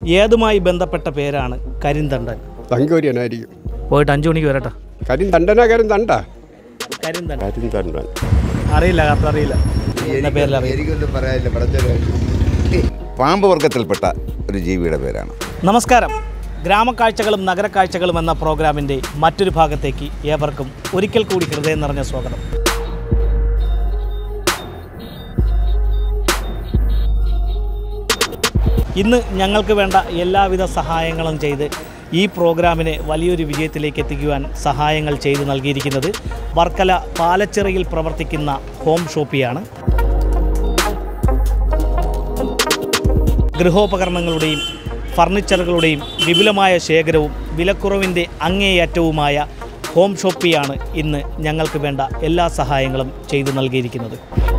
ഏതുമായി ബന്ധപ്പെട്ട പേരാണ് കരിന്തണ്ടൻ തങ്കോര്യനായിരിക്കും പോയിട്ട് അഞ്ചു മണിക്ക് വരട്ടെ കരിം തണ്ടനാ കാര്യം തണ്ട കരിന്തണ്ടൻ കരിം തണ്ടൻ അറിയില്ല കറക്റ്റ് അറിയില്ല എന്ന പേരിൽ അറിയില്ല എനിക്കൊന്നും പറയാനില്ല പടച്ചോനെ പാമ്പ് വർഗത്തിൽപ്പെട്ട ഒരു ജീവിയുടെ പേരാണ് നമസ്കാരം ഗ്രാമക്കാഴ്ചകളും നഗരക്കാഴ്ചകളും എന്ന പ്രോഗ്രാമിൻ്റെ മറ്റൊരു ഭാഗത്തേക്ക് ഏവർക്കും ഒരിക്കൽ കൂടി ഹൃദയം നിറഞ്ഞ സ്വാഗതം ഇന്ന് ഞങ്ങൾക്ക് വേണ്ട എല്ലാവിധ സഹായങ്ങളും ചെയ്ത് ഈ പ്രോഗ്രാമിനെ വലിയൊരു വിജയത്തിലേക്ക് എത്തിക്കുവാൻ സഹായങ്ങൾ ചെയ്തു നൽകിയിരിക്കുന്നത് വർക്കല പാലച്ചിറയിൽ പ്രവർത്തിക്കുന്ന ഹോം ഷോപ്പിയാണ് ഗൃഹോപകരണങ്ങളുടെയും ഫർണിച്ചറുകളുടെയും വിപുലമായ ശേഖരവും വിലക്കുറവിൻ്റെ അങ്ങേയറ്റവുമായ ഹോം ഷോപ്പിയാണ് ഇന്ന് ഞങ്ങൾക്ക് വേണ്ട എല്ലാ സഹായങ്ങളും ചെയ്തു നൽകിയിരിക്കുന്നത്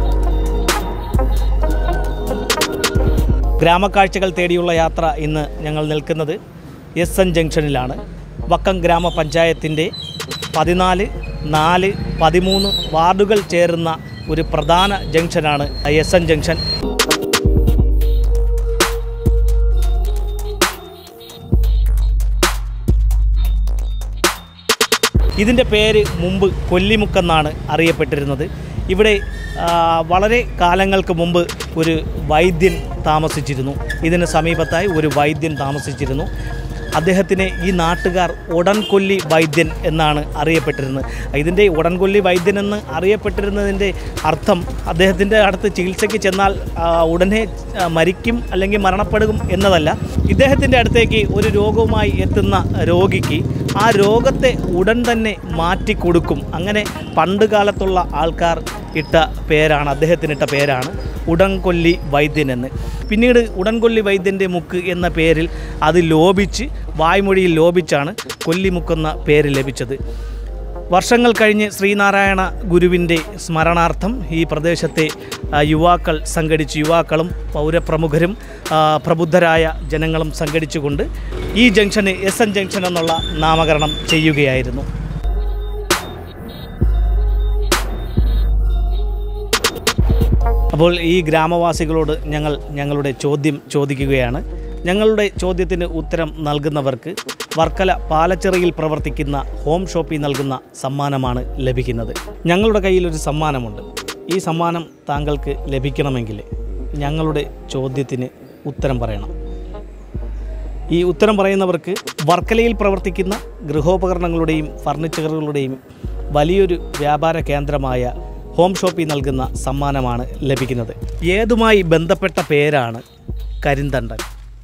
ഗ്രാമക്കാഴ്ചകൾ തേടിയുള്ള യാത്ര ഇന്ന് ഞങ്ങൾ നിൽക്കുന്നത് എസ് എൻ ജംഗ്ഷനിലാണ് വക്കം ഗ്രാമപഞ്ചായത്തിൻ്റെ പതിനാല് നാല് പതിമൂന്ന് വാർഡുകൾ ചേരുന്ന ഒരു പ്രധാന ജംഗ്ഷനാണ് എസ് എൻ ജംഗ്ഷൻ ഇതിൻ്റെ പേര് മുമ്പ് കൊല്ലിമുക്കെന്നാണ് അറിയപ്പെട്ടിരുന്നത് ഇവിടെ ആ, വളരെ കാലങ്ങൾക്ക് മുമ്പ് ഒരു വൈദ്യൻ താമസിച്ചിരുന്നു ഇതിന് സമീപത്തായി ഒരു വൈദ്യൻ താമസിച്ചിരുന്നു അദ്ദേഹത്തിനെ ഈ നാട്ടുകാർ ഉടൻകൊല്ലി വൈദ്യൻ എന്നാണ് അറിയപ്പെട്ടിരുന്നത് ഇതിൻ്റെ ഉടൻകൊല്ലി വൈദ്യൻ എന്ന് അറിയപ്പെട്ടിരുന്നതിൻ്റെ അർത്ഥം അദ്ദേഹത്തിൻ്റെ അടുത്ത് ചികിത്സയ്ക്ക് ചെന്നാൽ ആ, ഉടനെ ആ, മരിക്കും അല്ലെങ്കിൽ മരണപ്പെടും എന്നതല്ല ഇദ്ദേഹത്തിൻ്റെ അടുത്തേക്ക് ഒരു രോഗവുമായി എത്തുന്ന രോഗിക്ക് ആ രോഗത്തെ ഉടൻ തന്നെ മാറ്റിക്കൊടുക്കും അങ്ങനെ പണ്ട് കാലത്തുള്ള ആൾക്കാർ ഇട്ട പേരാണ് അദ്ദേഹത്തിനിട്ട പേരാണ് ഉടൻകൊല്ലി വൈദ്യൻ എന്ന് പിന്നീട് ഉടൻകൊല്ലി വൈദ്യൻ്റെ മുക്ക് എന്ന പേരിൽ അത് ലോപിച്ച് വായ്മൊഴിയിൽ ലോപിച്ചാണ് കൊല്ലിമുക്കെന്ന പേര് ലഭിച്ചത് വർഷങ്ങൾ കഴിഞ്ഞ് ശ്രീനാരായണ ഗുരുവിൻ്റെ സ്മരണാർത്ഥം ഈ പ്രദേശത്തെ ആ, യുവാക്കൾ സംഘടിച്ച് യുവാക്കളും പൗരപ്രമുഖരും ആ, പ്രബുദ്ധരായ ജനങ്ങളും സംഘടിച്ചുകൊണ്ട് ഈ ജംഗ്ഷന് എസ് എൻ ജംഗ്ഷൻ എന്നുള്ള നാമകരണം ചെയ്യുകയായിരുന്നു അപ്പോൾ ഈ ഗ്രാമവാസികളോട് ഞങ്ങൾ ഞങ്ങളുടെ ചോദ്യം ചോദിക്കുകയാണ് ഞങ്ങളുടെ ചോദ്യത്തിന് ഉത്തരം നൽകുന്നവർക്ക് വർക്കല പാലച്ചിറയിൽ പ്രവർത്തിക്കുന്ന ഹോം ഷോപ്പിൽ നൽകുന്ന സമ്മാനമാണ് ലഭിക്കുന്നത് ഞങ്ങളുടെ കയ്യിൽ ഒരു സമ്മാനമുണ്ട് ഈ സമ്മാനം താങ്കൾക്ക് ലഭിക്കണമെങ്കിൽ ഞങ്ങളുടെ ചോദ്യത്തിന് ഉത്തരം പറയണം ഈ ഉത്തരം പറയുന്നവർക്ക് വർക്കലയിൽ പ്രവർത്തിക്കുന്ന ഗൃഹോപകരണങ്ങളുടെയും ഫർണിച്ചറുകളുടെയും വലിയൊരു വ്യാപാര കേന്ദ്രമായ ഹോം ഷോപ്പിൽ നൽകുന്ന സമ്മാനമാണ് ലഭിക്കുന്നത് ഏതുമായി ബന്ധപ്പെട്ട പേരാണ് കരിന്തണ്ടൻ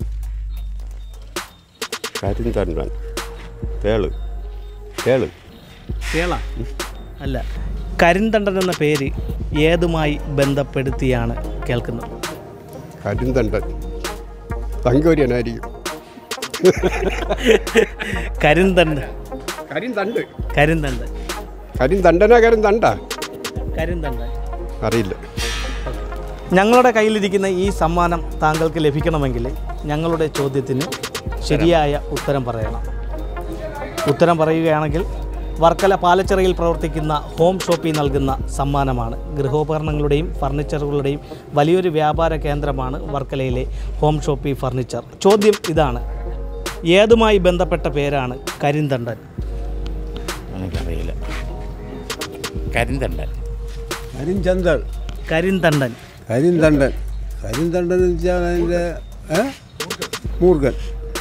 കരിം തണ്ടൻ തേള് തേള് കേള അല്ല കരിന്തണ്ടൻ എന്ന പേര് ഏതുമായി ബന്ധപ്പെടുത്തിയാണ് കേൾക്കുന്നത് കരിം തണ്ടൻ തങ്കോര്യനായിരിക്കും കരിന്തണ്ടൻ കരിം തണ്ട് കരിന്തണ്ടൻ കരിം തണ്ടനാ കാര്യം തണ്ട കരിന്തണ്ടൻ അറിയില്ല ഞങ്ങളുടെ കയ്യിലിരിക്കുന്ന ഈ സമ്മാനം താങ്കൾക്ക് ലഭിക്കണമെങ്കിൽ ഞങ്ങളുടെ ചോദ്യത്തിന് ശരിയായ ഉത്തരം പറയണം ഉത്തരം പറയുകയാണെങ്കിൽ വർക്കല പാലച്ചിറയിൽ പ്രവർത്തിക്കുന്ന ഹോം ഷോപ്പിൽ നൽകുന്ന സമ്മാനമാണ് ഗൃഹോപകരണങ്ങളുടെയും ഫർണിച്ചറുകളുടെയും വലിയൊരു വ്യാപാര കേന്ദ്രമാണ് വർക്കലയിലെ ഹോം ഷോപ്പി ഫർണിച്ചർ ചോദ്യം ഇതാണ് ഏതുമായി ബന്ധപ്പെട്ട പേരാണ് കരിന്തണ്ടൻ എനിക്കറിയില്ല കരിന്തണ്ടൻ കരിഞ്ചന്തൾ കരിന്തണ്ടൻ കരിന്തണ്ടൻ കരിന്തണ്ടൻ എന്ന് വെച്ചാൽ അതിൻ്റെ ഏ? മൂർഖൻ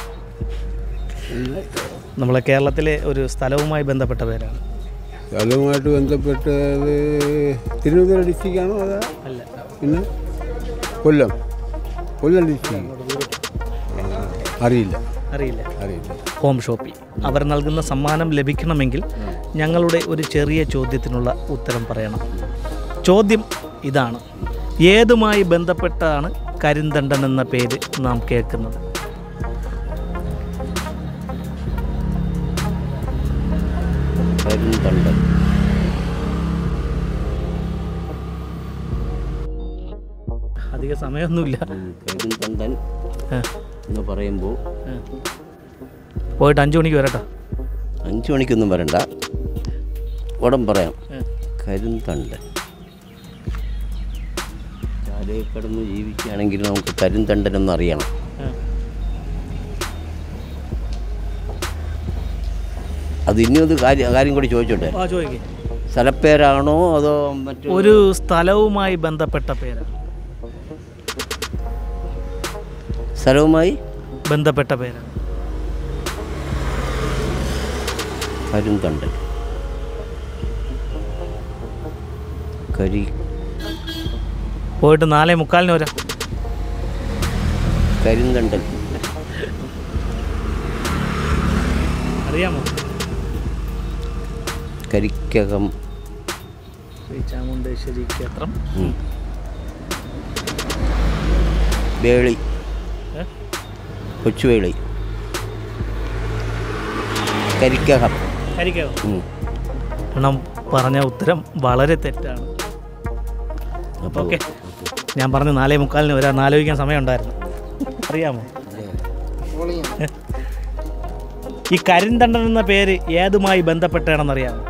നമ്മളെ കേരളത്തിലെ ഒരു സ്ഥലവുമായി ബന്ധപ്പെട്ട പേരാണ് സ്ഥലവുമായിട്ട് ബന്ധപ്പെട്ട് അത് തിരുവനന്തപുരം ഡിസ്ട്രിക്റ്റാണോ അതാ അല്ല പിന്നെ കൊല്ലം കൊല്ലം ഡിസ്ട്രിക്ട് അറിയില്ല അറിയില്ല അറിയില്ല ഹോം ഷോപ്പി അവർ നൽകുന്ന സമ്മാനം ലഭിക്കണമെങ്കിൽ ഞങ്ങളുടെ ഒരു ചെറിയ ചോദ്യത്തിനുള്ള ഉത്തരം പറയണം ചോദ്യം ഇതാണ് ഏതുമായി ബന്ധപ്പെട്ടാണ് കരിന്തണ്ടൻ എന്ന പേര് നാം കേൾക്കുന്നത് കരിന്തണ്ടൻ അധിക സമയമൊന്നുമില്ല കരിന്തണ്ടൻ ആ, എന്ന് പറയുമ്പോൾ ആ. പോയിട്ട് അഞ്ചു മണിക്ക് വരട്ടെ അഞ്ച് മണിക്കൊന്നും വരണ്ട ഉടൻ പറയാം ആ. കരിന്തണ്ടൻ ചാലയിൽ കിടന്ന് ജീവിക്കുകയാണെങ്കിൽ നമുക്ക് കരിന്തണ്ടൻ എന്ന് അറിയണം ആ. അത് ഇനി ഒരു കാര്യം കാര്യം കൂടി ചോദിച്ചോട്ടെ ആ ചോദിക്കേ സ്ഥലപ്പേരാണോ അതോ മറ്റു ഒരു സ്ഥലവുമായി ബന്ധപ്പെട്ട പേരാണ് സ്ഥലവുമായി ബന്ധപ്പെട്ട പേരാണ് കരിന്തണ്ടൻ കരി പോയിട്ട് നാലേ മുക്കാലിന് വരാം കരിന്തണ്ടൻ അറിയാമോ കരിക്കകം ശ്രീ ചാമുണ്ടേശ്വരി ക്ഷേത്രം ഉം. വേളി ഏ? കൊച്ചുവേളി കരിക്കകം കരിക്കാവോ ഉം. എണ്ണം പറഞ്ഞ ഉത്തരം വളരെ തെറ്റാണ് അപ്പോൾ ഓക്കെ ഞാൻ പറഞ്ഞു നാലേ മുക്കാലിന് വരാൻ ആലോചിക്കാൻ സമയമുണ്ടായിരുന്നു അറിയാമോ ഈ കരിന്തണ്ടൻ എന്ന പേര് ഏതുമായി ബന്ധപ്പെട്ടാണെന്നറിയാമോ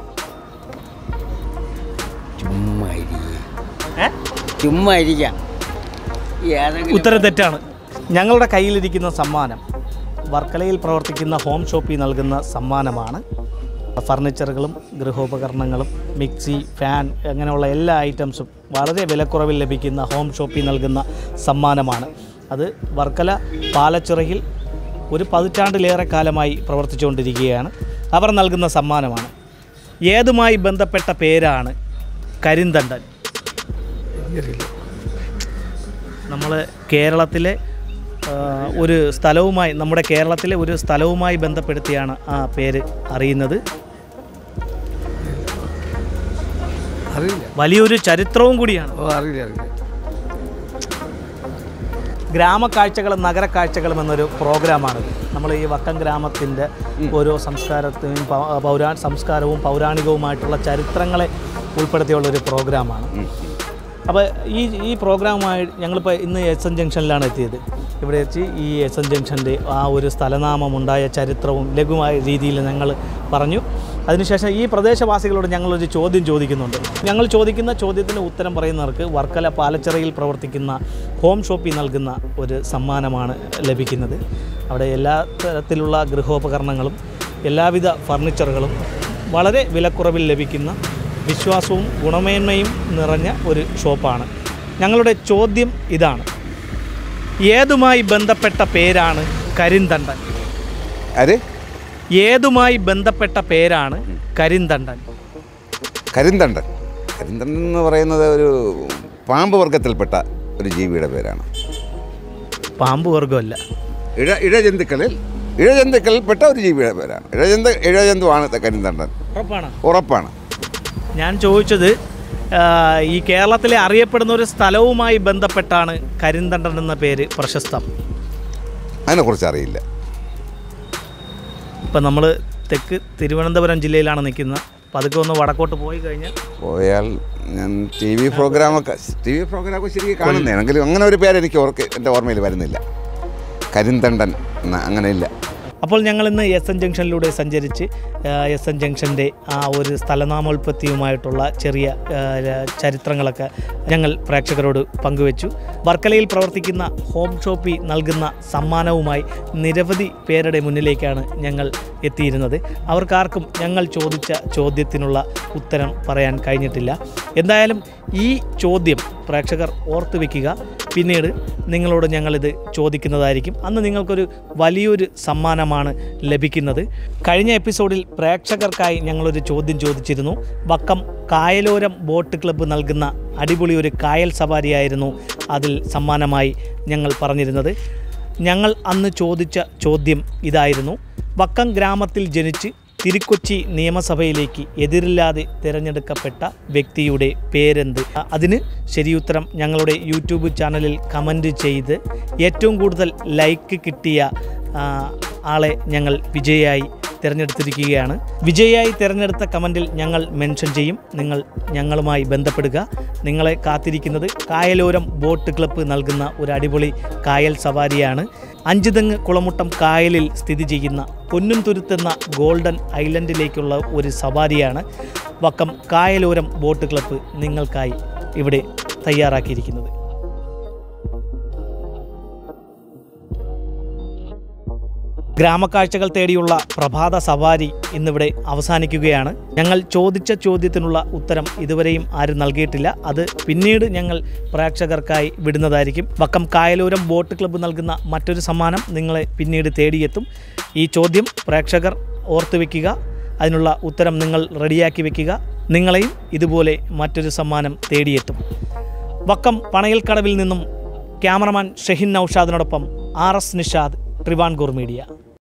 ചുമ്മാ ഇരിക്കുക ഏ? ചുമ്മാ ഇരിക്കാം ഏതെങ്കിലും ഉത്തരം തെറ്റാണ് ഞങ്ങളുടെ കയ്യിലിരിക്കുന്ന സമ്മാനം വർക്കലയിൽ പ്രവർത്തിക്കുന്ന ഹോം ഷോപ്പിൽ നൽകുന്ന സമ്മാനമാണ് ഫർണിച്ചറുകളും ഗൃഹോപകരണങ്ങളും മിക്സി ഫാൻ അങ്ങനെയുള്ള എല്ലാ ഐറ്റംസും വളരെ വിലക്കുറവിൽ ലഭിക്കുന്ന ഹോം ഷോപ്പിൽ നൽകുന്ന സമ്മാനമാണ് അത് വർക്കല പാലച്ചിറയിൽ ഒരു പതിറ്റാണ്ടിലേറെ കാലമായി പ്രവർത്തിച്ചുകൊണ്ടിരിക്കുകയാണ് അവർ നൽകുന്ന സമ്മാനമാണ് ഏതുമായി ബന്ധപ്പെട്ട പേരാണ് കരിന്തണ്ടൻ നമ്മൾ കേരളത്തിലെ ആ, ഒരു സ്ഥലവുമായി നമ്മുടെ കേരളത്തിലെ ഒരു സ്ഥലവുമായി ബന്ധപ്പെടുത്തിയാണ് ആ പേര് അറിയുന്നത് അറിയില്ല വലിയൊരു ചരിത്രവും കൂടിയാണ് ഓ അറിയില്ല അറിയില്ല ഗ്രാമക്കാഴ്ചകളും നഗരക്കാഴ്ചകളും എന്നൊരു പ്രോഗ്രാമാണിത് നമ്മൾ ഈ വക്കം ഗ്രാമത്തിൻ്റെ ഓരോ സംസ്കാരത്തെയും പൗ- പൗരാ സംസ്കാരവും പൗരാണികവുമായിട്ടുള്ള ചരിത്രങ്ങളെ ഉൾപ്പെടുത്തിയുള്ള ഒരു പ്രോഗ്രാമാണ് അപ്പോൾ ഈ ഈ പ്രോഗ്രാമുമായി ഞങ്ങളിപ്പോൾ ഇന്ന് എസ് എൻ ജംഗ്ഷനിലാണ് എത്തിയത് ഇവിടെ എത്തി ഈ എസ് എൻ ജംഗ്ഷൻ്റെ ആ ഒരു സ്ഥലനാമമുണ്ടായ ചരിത്രവും ലഘുമായ രീതിയിൽ ഞങ്ങൾ പറഞ്ഞു അതിനുശേഷം ഈ പ്രദേശവാസികളോട് ഞങ്ങളൊരു ചോദ്യം ചോദിക്കുന്നുണ്ട് ഞങ്ങൾ ചോദിക്കുന്ന ചോദ്യത്തിന് ഉത്തരം പറയുന്നവർക്ക് വർക്കല പാലച്ചിറയിൽ പ്രവർത്തിക്കുന്ന ഹോം ഷോപ്പിൽ നൽകുന്ന ഒരു സമ്മാനമാണ് ലഭിക്കുന്നത് അവിടെ എല്ലാ തരത്തിലുള്ള ഗൃഹോപകരണങ്ങളും എല്ലാവിധ ഫർണിച്ചറുകളും വളരെ വിലക്കുറവിൽ ലഭിക്കുന്ന വിശ്വാസവും ഗുണമേന്മയും നിറഞ്ഞ ഒരു ഷോപ്പാണ് ഞങ്ങളുടെ ചോദ്യം ഇതാണ് ഏതുമായി ബന്ധപ്പെട്ട പേരാണ് കരിന്തണ്ടൻ ആര് ഏതുമായി ബന്ധപ്പെട്ട പേരാണ് കരിന്തണ്ടൻ കരിന്തണ്ടൻ കരിന്തണ്ടൻ എന്ന് പറയുന്നത് ഒരു പാമ്പ് വർഗത്തിൽപ്പെട്ട ഒരു ജീവിയുടെ പേരാണ് പാമ്പ് വർഗമല്ല ഇഴ ഇഴജന്തുക്കളിൽ ഇഴജന്തുക്കളിൽപ്പെട്ട ഒരു ജീവിയുടെ പേരാണ് ഇഴജന്തു ഇഴജന്തുവാണ് കരിന്തണ്ടൻ ഉറപ്പാണ് ഉറപ്പാണ് ഞാൻ ചോദിച്ചത് ആ, ഈ കേരളത്തിലെ അറിയപ്പെടുന്ന ഒരു സ്ഥലവുമായി ബന്ധപ്പെട്ടാണ് കരിന്തണ്ടൻ എന്ന പേര് പ്രശസ്തം അതിനെക്കുറിച്ച് അറിയില്ല ഇപ്പം നമ്മൾ തെക്ക് തിരുവനന്തപുരം ജില്ലയിലാണ് നിൽക്കുന്നത് പതുക്കെ ഒന്ന് വടക്കോട്ട് പോയി കഴിഞ്ഞാൽ പോയാൽ ഞാൻ ടി വി പ്രോഗ്രാമൊക്കെ ടി വി പ്രോഗ്രാമൊക്കെ ശരിക്കും കാണുന്നതാണെങ്കിലും അങ്ങനെ ഒരു പേര് എനിക്ക് ഓർക്ക് എൻ്റെ ഓർമ്മയിൽ വരുന്നില്ല കരിന്തണ്ടൻ എന്ന അങ്ങനെ ഇല്ല അപ്പോൾ ഞങ്ങൾ ഇന്ന് എസ് എൻ ജംഗ്ഷനിലൂടെ സഞ്ചരിച്ച് എസ് എൻ ജംഗ്ഷൻ്റെ ആ ഒരു സ്ഥലനാമോൽപത്തിയുമായിട്ടുള്ള ചെറിയ ആ, ര- ചരിത്രങ്ങളൊക്കെ ഞങ്ങൾ പ്രേക്ഷകരോട് പങ്കുവച്ചു വർക്കലയിൽ പ്രവർത്തിക്കുന്ന ഹോം ഷോപ്പിൽ നൽകുന്ന സമ്മാനവുമായി നിരവധി പേരുടെ മുന്നിലേക്കാണ് ഞങ്ങൾ എത്തിയിരുന്നത് അവർക്കാർക്കും ഞങ്ങൾ ചോദിച്ച ചോദ്യത്തിനുള്ള ഉത്തരം പറയാൻ കഴിഞ്ഞിട്ടില്ല എന്തായാലും ഈ ചോദ്യം പ്രേക്ഷകർ ഓർത്തു വെക്കുക പിന്നീട് നിങ്ങളോട് ഞങ്ങളിത് ചോദിക്കുന്നതായിരിക്കും അന്ന് നിങ്ങൾക്കൊരു വലിയൊരു സമ്മാനമാണ് ലഭിക്കുന്നത് കഴിഞ്ഞ എപ്പിസോഡിൽ പ്രേക്ഷകർക്കായി ഞങ്ങളൊരു ചോദ്യം ചോദിച്ചിരുന്നു വക്കം കായലോരം ബോട്ട് ക്ലബ്ബ് നൽകുന്ന അടിപൊളി ഒരു കായൽ സവാരിയായിരുന്നു അതിൽ സമ്മാനമായി ഞങ്ങൾ പറഞ്ഞിരുന്നത് ഞങ്ങൾ അന്ന് ചോദിച്ച ചോദ്യം ഇതായിരുന്നു വക്കം ഗ്രാമത്തിൽ ജനിച്ച് തിരുക്കൊച്ചി നിയമസഭയിലേക്ക് എതിരില്ലാതെ തിരഞ്ഞെടുക്കപ്പെട്ട വ്യക്തിയുടെ പേരെന്ത് അ- അതിന് ശരിയുത്തരം ഞങ്ങളുടെ യൂട്യൂബ് ചാനലിൽ കമൻറ്റ് ചെയ്ത് ഏറ്റവും കൂടുതൽ ലൈക്ക് കിട്ടിയ ആ, ആളെ ഞങ്ങൾ വിജയായി തിരഞ്ഞെടുത്തിരിക്കുകയാണ് വിജയായി തിരഞ്ഞെടുത്ത കമൻറ്റിൽ ഞങ്ങൾ മെൻഷൻ ചെയ്യും നിങ്ങൾ ഞങ്ങളുമായി ബന്ധപ്പെടുക നിങ്ങളെ കാത്തിരിക്കുന്നത് കായലോരം ബോട്ട് ക്ലബ്ബ് നൽകുന്ന ഒരു അടിപൊളി കായൽ സവാരിയാണ് അഞ്ചുതെങ്ങ് കുളമുട്ടം കായലിൽ സ്ഥിതി ചെയ്യുന്ന പൊന്നും തുരുത്തുന്ന ഗോൾഡൻ ഐലൻഡിലേക്കുള്ള ഒരു സവാരിയാണ് വക്കം കായലോരം ബോട്ട് ക്ലബ്ബ് നിങ്ങൾക്കായി ഇവിടെ തയ്യാറാക്കിയിരിക്കുന്നത് ഗ്രാമക്കാഴ്ചകൾ തേടിയുള്ള പ്രഭാത സവാരി ഇന്നിവിടെ അവസാനിക്കുകയാണ് ഞങ്ങൾ ചോദിച്ച ചോദ്യത്തിനുള്ള ഉത്തരം ഇതുവരെയും ആരും നൽകിയിട്ടില്ല അത് പിന്നീട് ഞങ്ങൾ പ്രേക്ഷകർക്കായി വിടുന്നതായിരിക്കും വക്കം കായലൂരം ബോട്ട് ക്ലബ്ബ് നൽകുന്ന മറ്റൊരു സമ്മാനം നിങ്ങളെ പിന്നീട് തേടിയെത്തും ഈ ചോദ്യം പ്രേക്ഷകർ ഓർത്തു വയ്ക്കുക അതിനുള്ള ഉത്തരം നിങ്ങൾ റെഡിയാക്കി വെക്കുക നിങ്ങളെയും ഇതുപോലെ മറ്റൊരു സമ്മാനം തേടിയെത്തും വക്കം പണയൽക്കടവിൽ നിന്നും ക്യാമറമാൻ ഷെഹിൻ നൌഷാദിനോടൊപ്പം R S Nishad Travancore media